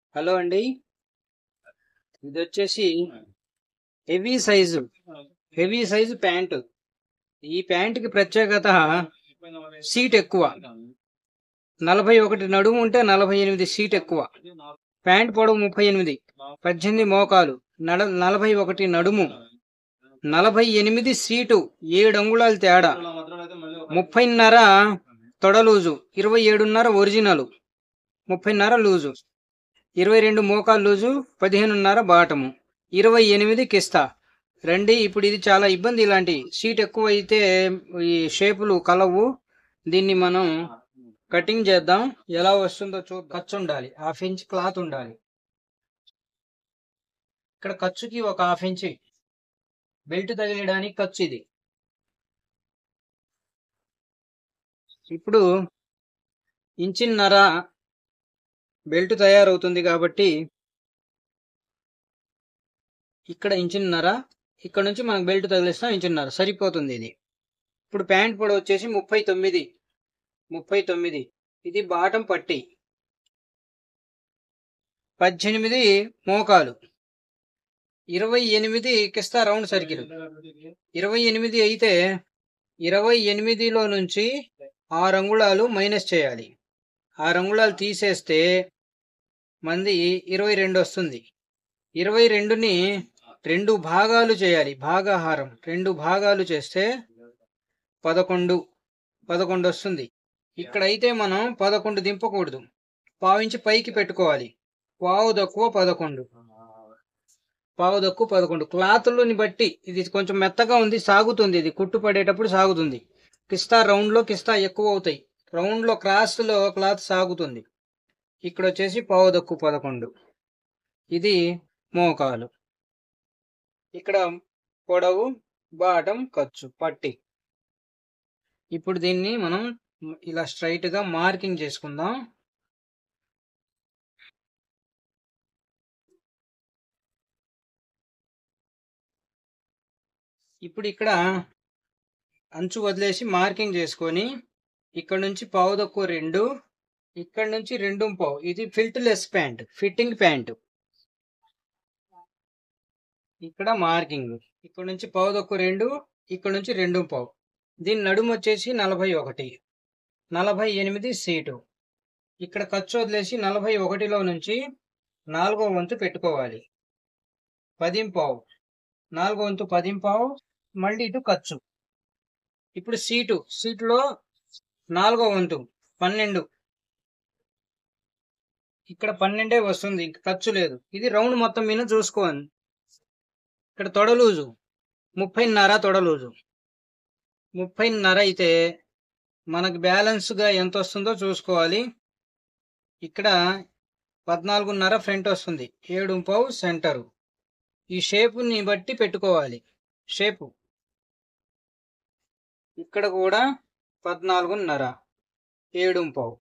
Hello అండి ఇది వచ్చేసి heavy size heavy size pant ఈ ప్యాంటుకి ప్రత్యేకత సీట్ ఎక్కువ నలభై ఒకటి నడుము ఉంటే నలభై ఎనిమిది సీట్ ఎక్కువ ప్యాంట్ పొడవు ముప్పై ఎనిమిది పద్దెనిమిది మోకాలు నడ నలభై ఒకటి నడుము నలభై ఎనిమిది సీటు ఏడు అంగుళాలు తేడా ముప్పైన్నర తొడ లూజు ఇరవై ఏడున్నర ఒరిజినల్ ముప్పైన్నర లూజు ఇరవై రెండు మోకాలు లూజు పదిహేనున్నర బాటము ఇరవై ఎనిమిది కిస్తా రండి ఇప్పుడు ఇది చాలా ఇబ్బంది ఇలాంటి సీట్ ఎక్కువ అయితే ఈ షేపులు కలవు దీన్ని మనం కటింగ్ చేద్దాం ఎలా వస్తుందో చూ ఖర్చు ఉండాలి హాఫ్ ఇంచ్ క్లాత్ ఉండాలి ఇక్కడ ఖర్చుకి ఒక హాఫ్ ఇంచ్ బెల్ట్ తగిలడానికి ఖర్చు ఇది ఇప్పుడు ఇంచిన్నర బెల్ట్ తయారవుతుంది కాబట్టి ఇక్కడ ఇంచున్నర ఇక్కడ నుంచి మనకు బెల్ట్ తగిలిస్తాం ఇంచున్నర సరిపోతుంది ఇది ఇప్పుడు ప్యాంట్ పొడవు వచ్చేసి ముప్పై తొమ్మిది ముప్పై తొమ్మిది ఇది బాటం పట్టి పద్దెనిమిది మోకాలు ఇరవై ఎనిమిది కిస్తా రౌండ్ సర్కిల్ ఇరవై ఎనిమిది అయితే ఇరవై ఎనిమిదిలో నుంచి ఆరు అంగుళాలు మైనస్ చేయాలి ఆరు అంగుళాలు తీసేస్తే మంది ఇరవై రెండు వస్తుంది ఇరవై రెండుని రెండు భాగాలు చేయాలి భాగాహారం రెండు భాగాలు చేస్తే పదకొండు పదకొండు వస్తుంది ఇక్కడైతే మనం పదకొండు దింపకూడదు పావించి పైకి పెట్టుకోవాలి పావు తక్కువ పదకొండు పావు తక్కువ పదకొండు క్లాత్లని బట్టి ఇది కొంచెం మెత్తగా ఉంది సాగుతుంది ఇది కుట్టు పడేటప్పుడు సాగుతుంది కిస్తా రౌండ్లో కిస్తా ఎక్కువ అవుతాయి రౌండ్లో క్రాస్లో క్లాత్ సాగుతుంది ఇక్కడ వచ్చేసి పావు తక్కువ పదకొండు ఇది మోకాలు ఇక్కడ పొడవు బాటం ఖర్చు పట్టి ఇప్పుడు దీన్ని మనం ఇలా స్ట్రైట్ గా మార్కింగ్ చేసుకుందాం ఇప్పుడు ఇక్కడ అంచు వదిలేసి మార్కింగ్ చేసుకొని ఇక్కడ నుంచి పావు తక్కువ రెండు ఇక్కడ నుంచి రెండు పావు ఇది ఫిల్ట్ లెస్ ప్యాంట్ ఫిట్టింగ్ ప్యాంట్ ఇక్కడ మార్కింగ్ ఇక్కడ నుంచి పావు తక్కువ రెండు ఇక్కడ నుంచి రెండు పావు దీని నడుము వచ్చేసి నలభై ఒకటి నలభై ఎనిమిది సీటు ఇక్కడ ఖర్చు వదిలేసి నలభై ఒకటిలో నుంచి నాలుగో వంతు పెట్టుకోవాలి పదింపావు నాలుగో వంతు పదింపావు మళ్ళీ ఇటు ఖర్చు ఇప్పుడు సీటు సీటులో నాలుగో వంతు పన్నెండు ఇక్కడ పన్నెండే వస్తుంది ఇంక ఖర్చు లేదు ఇది రౌండ్ మొత్తం మీద చూసుకోండి ఇక్కడ తొడలూజు ముప్పైన్నర తొడలూజు ముప్పైన్నర అయితే మనకు బ్యాలెన్స్గా ఎంత వస్తుందో చూసుకోవాలి ఇక్కడ పద్నాలుగున్నర ఫ్రంట్ వస్తుంది ఏడు పావు సెంటరు ఈ షేపుని బట్టి పెట్టుకోవాలి షేపు ఇక్కడ కూడా పద్నాలుగున్నర ఏడు పావు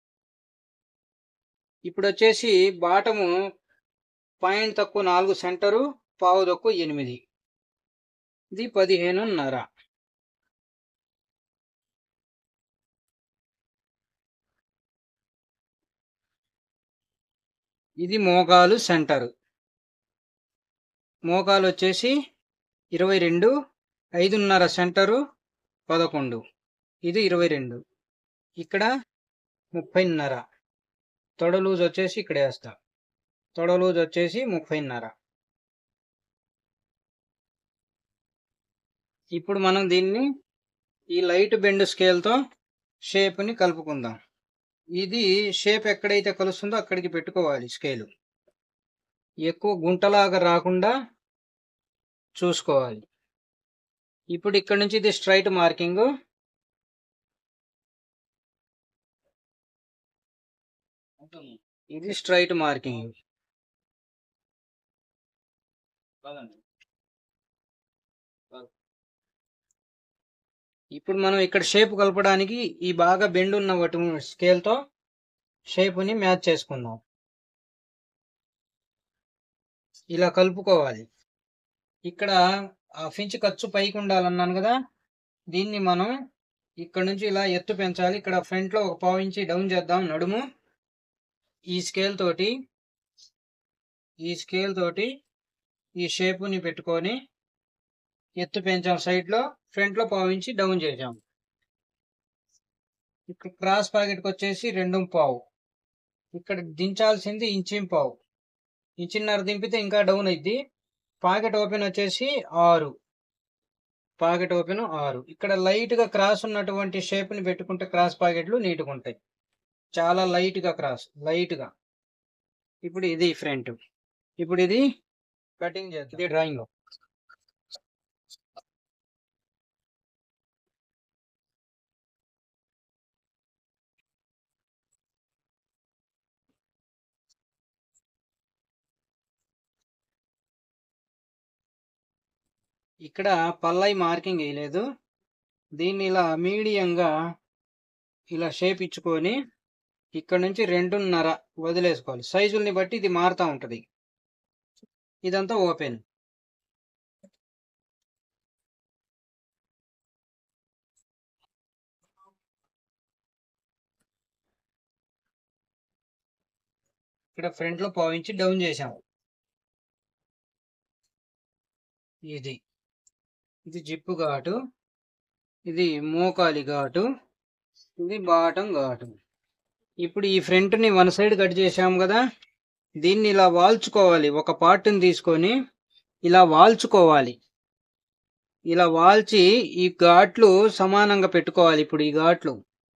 ఇప్పుడు వచ్చేసి బాటము పాయింట్ తక్కువ నాలుగు సెంటరు పావు తక్కువ ఎనిమిది ఇది పదిహేనున్నర ఇది మోకాలు సెంటర్ మోకాలు వచ్చేసి ఇరవై రెండు ఐదున్నర సెంటరు పదకొండు ఇది ఇరవై రెండు ఇక్కడ ముప్పైన్నర తొడ లూజ్ వచ్చేసి ఇక్కడ వేస్తా తొడ లూజ్ వచ్చేసి ముప్పైన్నర ఇప్పుడు మనం దీన్ని ఈ లైట్ బెండ్ స్కేల్తో షేప్ని కలుపుకుందాం ఇది షేప్ ఎక్కడైతే కలుస్తుందో అక్కడికి పెట్టుకోవాలి స్కేలు ఎక్కువ గుంటలాగా రాకుండా చూసుకోవాలి ఇప్పుడు ఇక్కడ నుంచి ఇది స్ట్రైట్ మార్కింగ్ ఇది స్ట్రైట్ మార్కింగ్ ఇప్పుడు మనం ఇక్కడ షేప్ కలపడానికి ఈ బాగా బెండ్ ఉన్న వాటి స్కేల్తో షేపుని మ్యాచ్ చేసుకుందాం ఇలా కలుపుకోవాలి ఇక్కడ హాఫ్ ఇంచ్ ఖర్చు పైకి ఉండాలన్నాను కదా దీన్ని మనం ఇక్కడ నుంచి ఇలా ఎత్తు పెంచాలి ఇక్కడ ఫ్రంట్లో ఒక పావు ఇంచి డౌన్ చేద్దాం నడుము ఈ స్కేల్ తోటి ఈ స్కేల్ తోటి ఈ షేపుని పెట్టుకొని ఎత్తు పెంచాం సైడ్ లో ఫ్రంట్ లో పావించి డౌన్ చేసాం ఇక్కడ క్రాస్ పాకెట్కి వచ్చేసి రెండు పావు ఇక్కడ దించాల్సింది ఇంచిం పావు ఇంచిన్నర దింపితే ఇంకా డౌన్ అయింది పాకెట్ ఓపెన్ వచ్చేసి ఆరు పాకెట్ ఓపెన్ ఆరు ఇక్కడ లైట్ గా క్రాస్ ఉన్నటువంటి షేప్ ని పెట్టుకుంటే క్రాస్ పాకెట్లు నీట్గా ఉంటాయి చాలా లైట్ గా క్రాస్ లైట్ గా ఇప్పుడు ఇది ఫ్రంట్ ఇప్పుడు ఇది కటింగ్ చేద్దాం ఇది డ్రాయింగ్ లో ఇక్కడ పల్లై మార్కింగ్ వేయలేదు దీన్ని ఇలా మీడియంగా ఇలా షేప్ ఇచ్చుకొని ఇక్కడ నుంచి రెండున్నర వదిలేసుకోవాలి సైజుల్ని బట్టి ఇది మారుతూ ఉంటుంది ఇదంతా ఓపెన్ ఇక్కడ ఫ్రంట్ లో పావించి డౌన్ చేసాము ఇది ఇది జిప్పు ఘాటు ఇది మోకాలి ఘాటు ఇది బాటం ఘాటు ఇప్పుడు ఈ ఫ్రంట్ ని వన్ సైడ్ కట్ చేసాము కదా దీన్ని ఇలా వాల్చుకోవాలి ఒక పార్ట్ని తీసుకొని ఇలా వాల్చుకోవాలి ఇలా వాల్చి ఈ ఘాట్లు సమానంగా పెట్టుకోవాలి ఇప్పుడు ఈ ఘాట్లు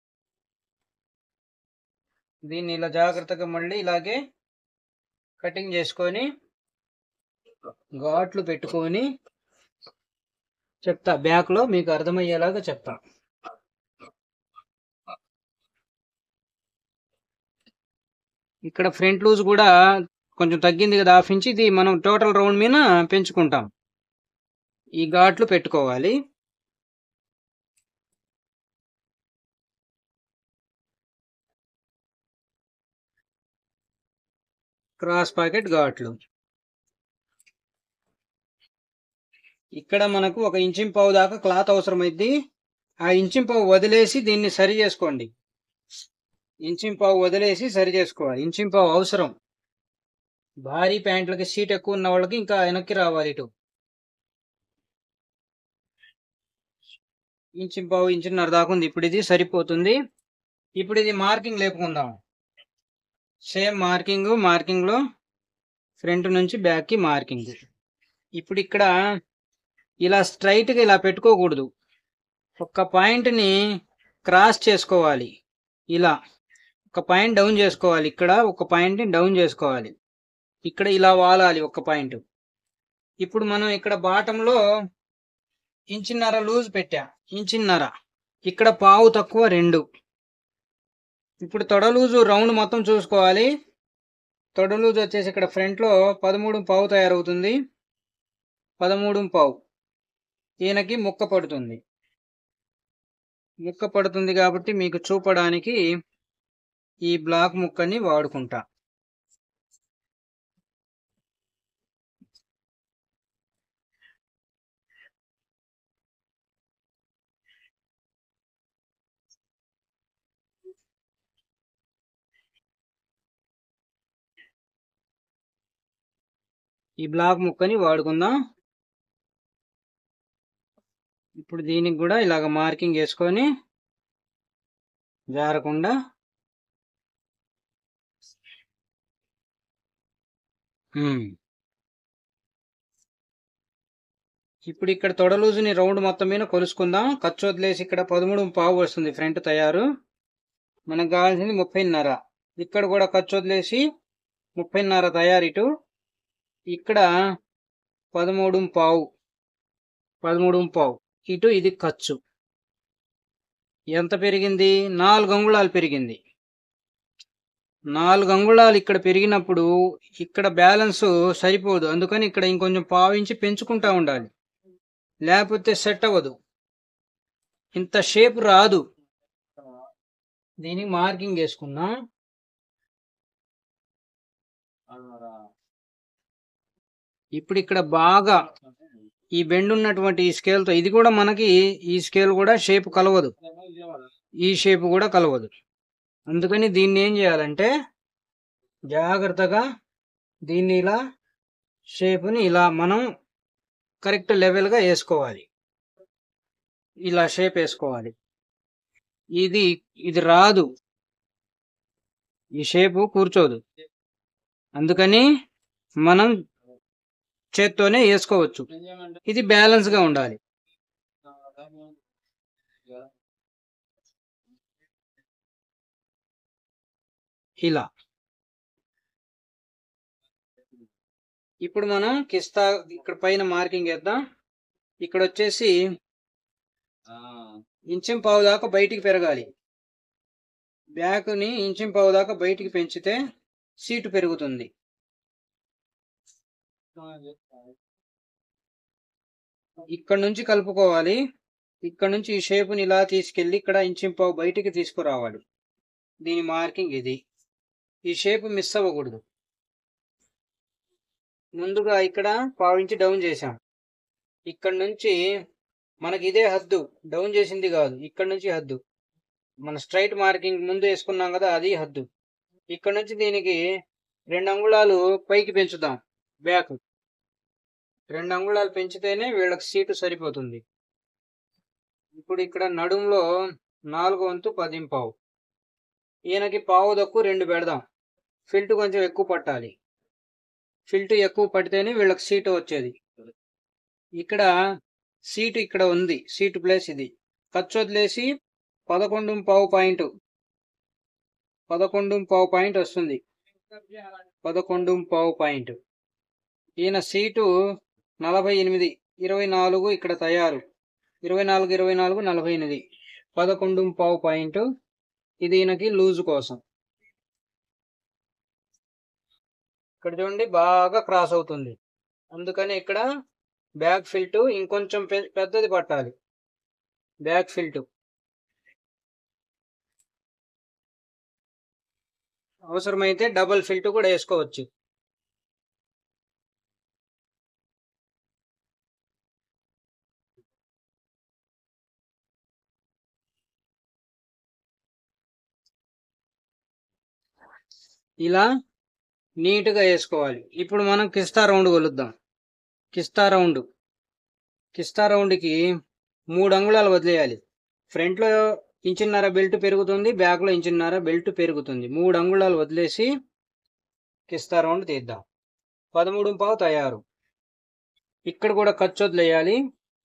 దీన్ని ఇలా జాగ్రత్తగా మళ్ళీ ఇలాగే కటింగ్ చేసుకొని ఘాట్లు పెట్టుకొని చెప్తా బ్యాక్ లో మీకు అర్థమయ్యేలాగా చెప్తా ఇక్కడ ఫ్రంట్ లూజ్ కూడా కొంచెం తగ్గింది కదా హాఫ్ ఇంచ్ ఇది మనం టోటల్ రౌండ్ మీద పెంచుకుంటాం ఈ ఘాట్లు పెట్టుకోవాలి క్రాస్ పాకెట్ ఘాట్లు ఇక్కడ మనకు ఒక ఇంచిం పావు దాకా క్లాత్ అవసరమైద్ది ఆ ఇంచిం పావు వదిలేసి దీన్ని సరి చేసుకోండి ఇంచిం పావు వదిలేసి సరి చేసుకోవాలి ఇంచిం పావు అవసరం భారీ ప్యాంట్లకి సీట్ ఎక్కువ ఉన్న వాళ్ళకి ఇంకా వెనక్కి రావాలి ఇటు ఇంచిం పావు ఇంచున్నర దాకా ఉంది ఇప్పుడు ఇది సరిపోతుంది ఇప్పుడు ఇది మార్కింగ్ లేపుకుందాం సేమ్ మార్కింగ్ మార్కింగ్ లో ఫ్రంట్ నుంచి బ్యాక్ కి మార్కింగ్ ఇప్పుడు ఇక్కడ ఇలా స్ట్రైట్ గా ఇలా పెట్టుకోకూడదు ఒక్క పాయింట్ ని క్రాస్ చేసుకోవాలి ఇలా ఒక పాయింట్ డౌన్ చేసుకోవాలి ఇక్కడ ఒక పాయింట్ ని డౌన్ చేసుకోవాలి ఇక్కడ ఇలా వాలాలి ఒక పాయింట్ ఇప్పుడు మనం ఇక్కడ బాటంలో ఇంచున్నర లూజ్ పెట్టా ఇంచున్నర ఇక్కడ పావు తక్కువ రెండు ఇప్పుడు తొడ లూజు రౌండ్ మొత్తం చూసుకోవాలి తొడ లూజ్ వచ్చేసి ఇక్కడ ఫ్రంట్ లో పదమూడు పావు తయారవుతుంది పదమూడు పావు ఈయనకి ముక్క పడుతుంది ముక్క పడుతుంది కాబట్టి మీకు చూపడానికి ఈ బ్లాక్ ముక్కని వాడుకుంటా ఈ బ్లాక్ ముక్కని వాడుకుందాం ఇప్పుడు దీనికి కూడా ఇలాగ మార్కింగ్ వేసుకొని జారకుండా ఉమ్. ఇప్పుడు ఇక్కడ తొడలూజుని రౌండ్ మొత్తం మీద కొలుసుకుందాం ఖర్చు వదిలేసి ఇక్కడ పదమూడు పావు వస్తుంది ఫ్రంట్ తయారు మనకు కావాల్సింది ముప్పైన్నర ఇక్కడ కూడా ఖర్చు వదిలేసి ముప్పైన్నర తయారు ఇటు ఇక్కడ పదమూడు పావు పదమూడు పావు ఇటు ఇది ఖర్చు ఎంత పెరిగింది నాలుగు అంగుళాలు పెరిగింది నాలుగు అంగుళాలు ఇక్కడ పెరిగినప్పుడు ఇక్కడ బ్యాలెన్స్ సరిపోదు అందుకని ఇక్కడ ఇంకొంచెం పావించి పెంచుకుంటా ఉండాలి లేకపోతే సెట్ అవ్వదు ఇంత షేప్ రాదు దీనికి మార్కింగ్ వేసుకున్నా ఇప్పుడు ఇక్కడ బాగా ఈ బెండ్ ఉన్నటువంటి ఈ స్కేల్ తో ఇది కూడా మనకి ఈ స్కేల్ కూడా షేప్ కలవదు ఈ షేప్ కూడా కలవదు అందుకని దీన్ని ఏం చేయాలంటే జాగ్రత్తగా దీన్ని ఇలా షేప్ని ఇలా మనం కరెక్ట్ లెవెల్గా వేసుకోవాలి ఇలా షేప్ వేసుకోవాలి ఇది ఇది రాదు ఈ షేపు కూర్చోదు అందుకని మనం చేత్తోనే వేసుకోవచ్చు ఇది బ్యాలెన్స్గా ఉండాలి ఇలా ఇప్పుడు మనం కిస్తా ఇక్కడ పైన మార్కింగ్ వేద్దాం ఇక్కడ వచ్చేసి ఇంచెం పావు దాకా బయటికి పెరగాలి బ్యాక్ని ఇంచెం పావు దాకా బయటికి పెంచితే సీటు పెరుగుతుంది ఇక్కడ నుంచి కలుపుకోవాలి ఇక్కడ నుంచి ఈ షేపుని ఇలా తీసుకెళ్ళి ఇక్కడ ఇంచెం పావు బయటికి తీసుకురావాలి దీని మార్కింగ్ ఇది ఈ షేప్ మిస్ అవ్వకూడదు ముందుగా ఇక్కడ పావు ఇంచి డౌన్ చేసాం ఇక్కడ నుంచి మనకి ఇదే హద్దు డౌన్ చేసింది కాదు ఇక్కడ నుంచి హద్దు మన స్ట్రైట్ మార్కింగ్ ముందు వేసుకున్నాం కదా అది హద్దు ఇక్కడ నుంచి దీనికి రెండు అంగుళాలు పైకి పెంచుదాం బ్యాక్ రెండు అంగుళాలు పెంచితేనే వీళ్ళకి సీటు సరిపోతుంది ఇప్పుడు ఇక్కడ నడుంలో నాలుగు వంతు పదింపావు ఈయనకి పావు దక్కు రెండు పెడదాం ఫిల్ట్ కొంచెం ఎక్కువ పట్టాలి ఫిల్ట్ ఎక్కువ పడితేనే వీళ్ళకి సీటు వచ్చేది ఇక్కడ సీటు ఇక్కడ ఉంది సీటు ప్లేస్ ఇది ఖర్చు వదిలేసి పదకొండు పావు పాయింట్ పదకొండు పావు పాయింట్ వస్తుంది పదకొండు పావు పాయింట్ ఈయన సీటు నలభై ఎనిమిది ఇరవై నాలుగు ఇక్కడ తయారు ఇరవై నాలుగు ఇరవై నాలుగు నలభై ఎనిమిది పదకొండు పావు పాయింట్ ఇది ఈయనకి లూజు కోసం ఇక్కడ చూడండి బాగా క్రాస్ అవుతుంది అందుకని ఇక్కడ బ్యాక్ ఫిల్ట్ ఇంకొంచెం పె- పెద్దది పట్టాలి బ్యాక్ ఫిల్ట్ అవసరమైతే డబల్ ఫిల్ట్ కూడా వేసుకోవచ్చు ఇలా నీట్గా వేసుకోవాలి ఇప్పుడు మనం కిస్తా రౌండ్ కొలుద్దాం కిస్తా రౌండ్ కిస్తా రౌండ్కి మూడు అంగుళాలు వదిలేయాలి ఫ్రంట్లో ఇంచున్నర బెల్ట్ పెరుగుతుంది బ్యాక్లో ఇంచున్నర బెల్ట్ పెరుగుతుంది మూడు అంగుళాలు వదిలేసి కిస్తా రౌండ్ తీద్దాం పదమూడు పావు తయారు ఇక్కడ కూడా ఖర్చు వదిలేయాలి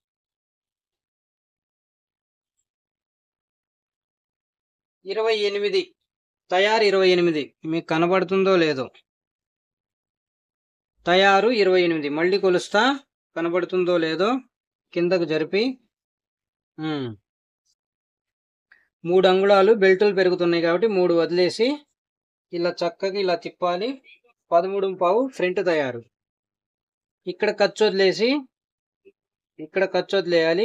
ఇరవై ఎనిమిది తయారు ఇరవై ఎనిమిది మీకు కనబడుతుందో లేదో తయారు ఇరవై ఎనిమిది మళ్ళీ కొలుస్తా కనబడుతుందో లేదో కిందకు జరిపి ఉమ్. మూడు అంగుళాలు బెల్టులు పెరుగుతున్నాయి కాబట్టి మూడు వదిలేసి ఇలా చక్కగా ఇలా తిప్పాలి పదమూడు పావు ఫ్రంట్ తయారు ఇక్కడ ఖర్చు వదిలేసి ఇక్కడ ఖర్చు వదిలేయాలి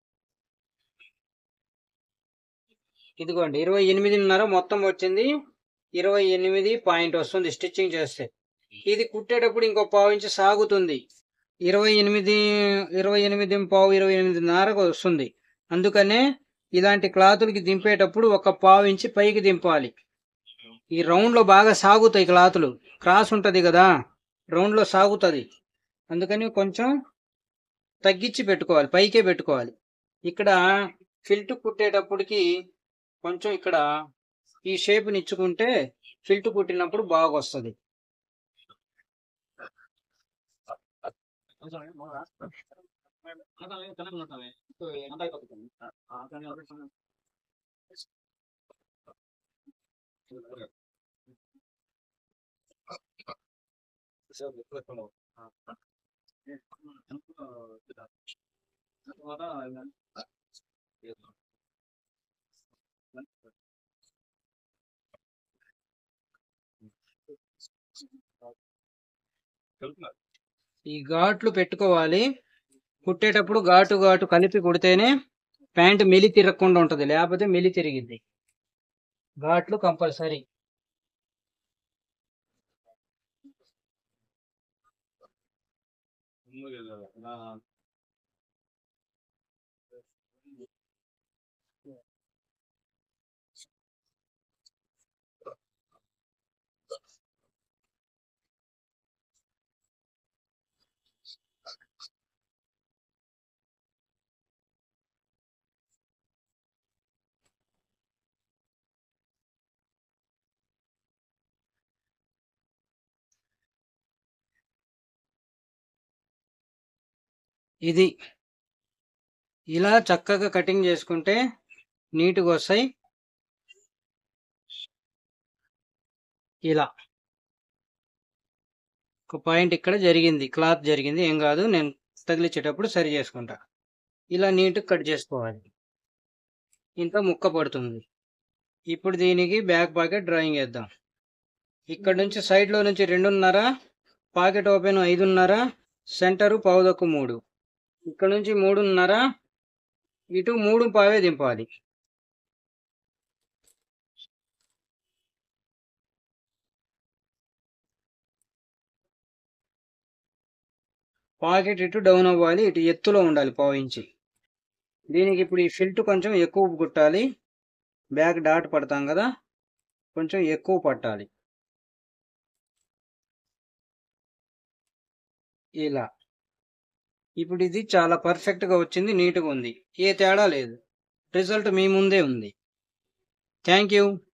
ఇదిగోండి ఇరవై ఎనిమిదిన్నర మొత్తం వచ్చింది ఇరవై ఎనిమిది పాయింట్ వస్తుంది స్టిచ్చింగ్ చేస్తే ఇది కుట్టేటప్పుడు ఇంకో పావు ఇంచు సాగుతుంది ఇరవై ఎనిమిది ఇరవై ఎనిమిది పావు ఇరవై ఎనిమిదిన్నరకు వస్తుంది అందుకనే ఇలాంటి క్లాతులకి దింపేటప్పుడు ఒక పావు ఇంచి పైకి దింపాలి ఈ రౌండ్లో బాగా సాగుతాయి క్లాతులు క్రాస్ ఉంటుంది కదా రౌండ్లో సాగుతుంది అందుకని కొంచెం తగ్గించి పెట్టుకోవాలి పైకే పెట్టుకోవాలి ఇక్కడ ఫిల్ట్ కుట్టేటప్పటికి కొంచెం ఇక్కడ ఈ షేప్ని ఇచ్చుకుంటే ఫిల్ట్ కుట్టినప్పుడు బాగా వస్తుంది ఈ ఘాట్లు పెట్టుకోవాలి కుట్టేటప్పుడు ఘాటు ఘాటు కలిపి కుడితేనే ప్యాంట్ మెలి తిరగకుండా ఉంటది లేకపోతే మెలి తిరిగిద్ది ఘాట్లు కంపల్సరీ ఇది ఇలా చక్కగా కటింగ్ చేసుకుంటే నీట్గా వస్తాయి ఇలా ఒక పాయింట్ ఇక్కడ జరిగింది క్లాత్ జరిగింది ఏం కాదు నేను తగిలించేటప్పుడు సరి చేసుకుంటా ఇలా నీట్గా కట్ చేసుకోవాలి ఇంత ముక్క పడుతుంది ఇప్పుడు దీనికి బ్యాక్ పాకెట్ డ్రాయింగ్ వేద్దాం ఇక్కడ నుంచి సైడ్లో నుంచి రెండున్నర పాకెట్ ఓపెన్ ఐదున్నర సెంటరు పావుదక్కు మూడు ఇక్కడ నుంచి మూడున్నర ఇటు మూడు పావే దింపాలి పాకెట్ ఇటు డౌన్ అవ్వాలి ఇటు ఎత్తులో ఉండాలి పావు ఇంచి దీనికి ఇప్పుడు ఈ ఫిల్ట్ కొంచెం ఎక్కువ కుట్టాలి బ్యాక్ డాట్ పడతాం కదా కొంచెం ఎక్కువ పట్టాలి ఇలా ఇప్పుడు ఇది చాలా పర్ఫెక్ట్గా వచ్చింది నీట్గా ఉంది ఏ తేడా లేదు రిజల్ట్ మీ ముందే ఉంది థ్యాంక్ యూ